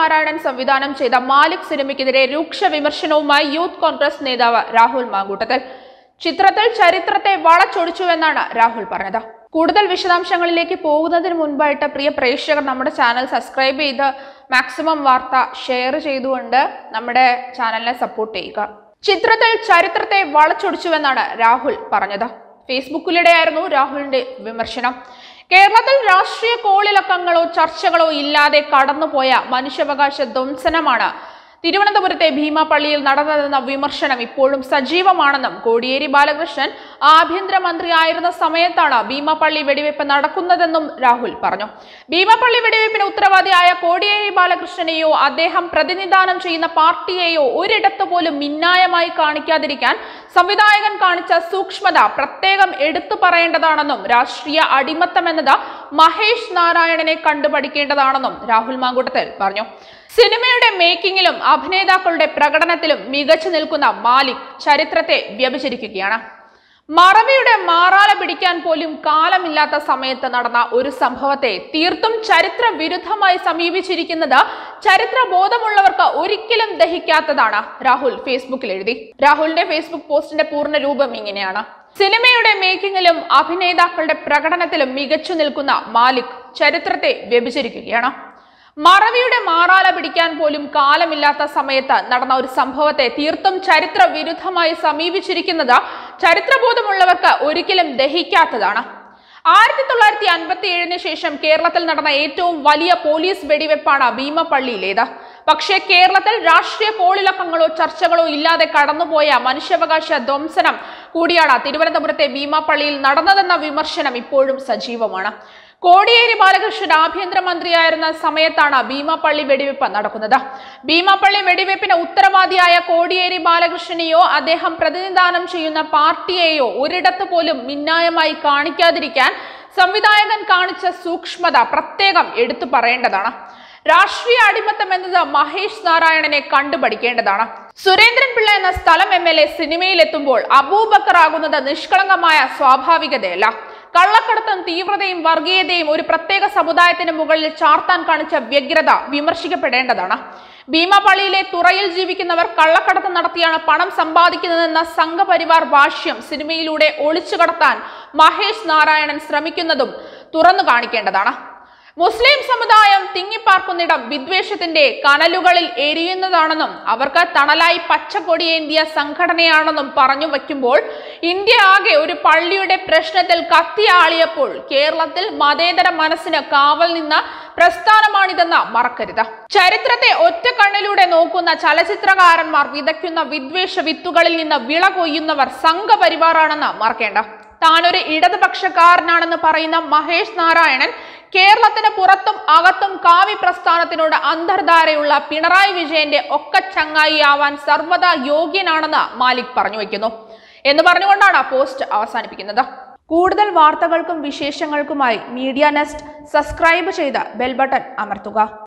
നാരായണൻ സംവിധാനം ചെയ്ത മാലിക് സിനിമയ്ക്കെതിരെ രൂക്ഷ വിമർശനവുമായി യൂത്ത് കോൺഗ്രസ് നേതാവ് രാഹുൽ മാങ്കൂട്ടത്തിൽ ചിത്രത്തിൽ ചരിത്രത്തെ വളച്ചൊടിച്ചുവെന്നാണ് രാഹുൽ പറഞ്ഞത് കൂടുതൽ വിശദാംശങ്ങളിലേക്ക് പോകുന്നതിന് മുൻപായിട്ട് പ്രിയ പ്രേക്ഷകർ നമ്മുടെ ചാനൽ സബ്സ്ക്രൈബ് ചെയ്ത് മാക്സിമം വാർത്ത ഷെയർ ചെയ്തുകൊണ്ട് നമ്മുടെ ചാനലിനെ സപ്പോർട്ട് ചെയ്യുക ചിത്രത്തിൽ ചരിത്രത്തെ വളച്ചൊടിച്ചുവെന്നാണ് രാഹുൽ പറഞ്ഞത് ഫേസ്ബുക്കിലൂടെയായിരുന്നു രാഹുലിന്റെ വിമർശനം കേരളത്തിൽ രാഷ്ട്രീയ കോളിളക്കങ്ങളോ ചർച്ചകളോ ഇല്ലാതെ കടന്നുപോയ മനുഷ്യാവകാശ ധ്വംസനമാണ് തിരുവനന്തപുരത്തെ ഭീമാപള്ളിയിൽ നടന്നതെന്ന വിമർശനം ഇപ്പോഴും സജീവമാണെന്നും കോടിയേരി ബാലകൃഷ്ണൻ ആഭ്യന്തരമന്ത്രിയായിരുന്ന സമയത്താണ് ഭീമാപള്ളി വെടിവെപ്പ് നടക്കുന്നതെന്നും രാഹുൽ പറഞ്ഞു ഭീമാപള്ളി വെടിവെപ്പിന് ഉത്തരവാദിയായ കോടിയേരി ബാലകൃഷ്ണനെയോ അദ്ദേഹം പ്രതിനിധാനം ചെയ്യുന്ന പാർട്ടിയെയോ ഒരിടത്ത് പോലും മിന്നായമായി കാണിക്കാതിരിക്കാൻ സംവിധായകൻ കാണിച്ച സൂക്ഷ്മത പ്രത്യേകം എടുത്തു പറയേണ്ടതാണെന്നും രാഷ്ട്രീയ അടിമത്തം എന്നത് മഹേഷ് നാരായണനെ കണ്ടുപഠിക്കേണ്ടതാണെന്നും രാഹുൽ മാങ്കൂട്ടത്തിൽ പറഞ്ഞു സിനിമയുടെ മേക്കിങ്ങിലും അഭിനേതാക്കളുടെ പ്രകടനത്തിലും മികച്ചു നിൽക്കുന്ന മാലിക് ചരിത്രത്തെ വ്യഭിചരിക്കുകയാണ് മറവിയുടെ മാറാല പിടിക്കാൻ പോലും കാലമില്ലാത്ത സമയത്ത് നടന്ന ഒരു സംഭവത്തെ തീർത്തും ചരിത്ര വിരുദ്ധമായി സമീപിച്ചിരിക്കുന്നത് ചരിത്ര ബോധമുള്ളവർക്ക് ഒരിക്കലും ദഹിക്കാത്തതാണ് രാഹുൽ ഫേസ്ബുക്കിൽ എഴുതി രാഹുലിന്റെ ഫേസ്ബുക്ക് പോസ്റ്റിന്റെ പൂർണ്ണ രൂപം ഇങ്ങനെയാണ് സിനിമയുടെ മേക്കിങ്ങിലും അഭിനേതാക്കളുടെ പ്രകടനത്തിലും മികച്ചു നിൽക്കുന്ന മാലിക് ചരിത്രത്തെ വ്യഭിചരിക്കുകയാണ് മറവിയുടെ മാറാല പിടിക്കാൻ പോലും കാലമില്ലാത്ത സമയത്ത് നടന്ന ഒരു സംഭവത്തെ തീർത്തും ചരിത്ര വിരുദ്ധമായി സമീപിച്ചിരിക്കുന്നത് ചരിത്രബോധമുള്ളവർക്ക് ഒരിക്കലും ദഹിക്കാത്തതാണ് ആയിരത്തി തൊള്ളായിരത്തി അൻപത്തി ഏഴിന് ശേഷം കേരളത്തിൽ നടന്ന ഏറ്റവും വലിയ പോലീസ് വെടിവെപ്പാണ് ഭീമപള്ളിയിലേത് പക്ഷേ കേരളത്തിൽ രാഷ്ട്രീയ കോളിളക്കങ്ങളോ ചർച്ചകളോ ഇല്ലാതെ കടന്നുപോയ മനുഷ്യാവകാശ ധ്വംസനം കൂടിയാണ് തിരുവനന്തപുരത്തെ ഭീമാപള്ളിയിൽ നടന്നതെന്ന വിമർശനം ഇപ്പോഴും സജീവമാണ് കോടിയേരി ബാലകൃഷ്ണൻ ആഭ്യന്തരമന്ത്രിയായിരുന്ന സമയത്താണ് ഭീമാപള്ളി വെടിവെപ്പ് നടക്കുന്നത് ഭീമാപള്ളി വെടിവെപ്പിന് ഉത്തരവാദിയായ കോടിയേരി ബാലകൃഷ്ണനെയോ അദ്ദേഹം പ്രതിനിധാനം ചെയ്യുന്ന പാർട്ടിയെയോ ഒരിടത്ത് പോലും മിന്നായമായി കാണിക്കാതിരിക്കാൻ സംവിധായകൻ കാണിച്ച സൂക്ഷ്മത പ്രത്യേകം എടുത്തു പറയേണ്ടതാണ് രാഷ്ട്രീയ അടിമത്തം എന്നത് മഹേഷ് നാരായണനെ കണ്ടുപഠിക്കേണ്ടതാണ് സുരേന്ദ്രൻ പിള്ള എന്ന സ്ഥലം എം എൽ എ സിനിമയിലെത്തുമ്പോൾ അബൂബക്കർ ആകുന്നത് നിഷ്കളങ്കമായ സ്വാഭാവികതയല്ല കള്ളക്കടത്തും തീവ്രതയും വർഗീയതയും ഒരു പ്രത്യേക സമുദായത്തിന് മുകളിൽ ചാർത്താൻ കാണിച്ച വ്യഗ്രത വിമർശിക്കപ്പെടേണ്ടതാണ് ഭീമാപള്ളിയിലെ തുറയിൽ ജീവിക്കുന്നവർ കള്ളക്കടത്ത് നടത്തിയാണ് പണം സമ്പാദിക്കുന്നതെന്ന സംഘപരിവാർ ഭാഷ്യം സിനിമയിലൂടെ ഒളിച്ചു കടത്താൻ മഹേഷ് നാരായണൻ ശ്രമിക്കുന്നതും തുറന്നു കാണിക്കേണ്ടതാണ് മുസ്ലിം സമുദായം തിങ്ങിപ്പാർക്കുന്നിടം വിദ്വേഷത്തിന്റെ കനലുകളിൽ എരിയുന്നതാണെന്നും അവർക്ക് തണലായി പച്ചക്കൊടിയേന്തിയ സംഘടനയാണെന്നും പറഞ്ഞു വയ്ക്കുമ്പോൾ ഇന്ത്യ ആകെ ഒരു പള്ളിയുടെ പ്രശ്നത്തിൽ കത്തിയാളിയപ്പോൾ കേരളത്തിൽ മതേതര മനസ്സിന് കാവൽ നിന്ന പ്രസ്ഥാനമാണിതെന്ന് മറക്കരുത് ചരിത്രത്തെ ഒറ്റ കണ്ണിലൂടെ നോക്കുന്ന ചലച്ചിത്രകാരന്മാർ വിതയ്ക്കുന്ന വിദ്വേഷ വിത്തുകളിൽ നിന്ന് വിള കൊയ്യുന്നവർ സംഘപരിവാറാണെന്ന് മറക്കേണ്ട താനൊരു ഇടതുപക്ഷക്കാരനാണെന്ന് പറയുന്ന മഹേഷ് നാരായണൻ കേരളത്തിന് പുറത്തും അകത്തും കാവി പ്രസ്ഥാനത്തിനോട് അന്തർധാരയുള്ള പിണറായി വിജയന്റെ ഒക്കെ ചങ്ങായി ആവാൻ സർവ്വതാ യോഗ്യനാണെന്ന് മാലിക് പറഞ്ഞു വയ്ക്കുന്നു എന്ന് പറഞ്ഞുകൊണ്ടാണ് പോസ്റ്റ് അവസാനിപ്പിക്കുന്നത് കൂടുതൽ വാർത്തകൾക്കും വിശേഷങ്ങൾക്കുമായി മീഡിയ നെസ്റ്റ് സബ്സ്ക്രൈബ് ചെയ്ത് ബെൽ ബട്ടൺ അമർത്തുക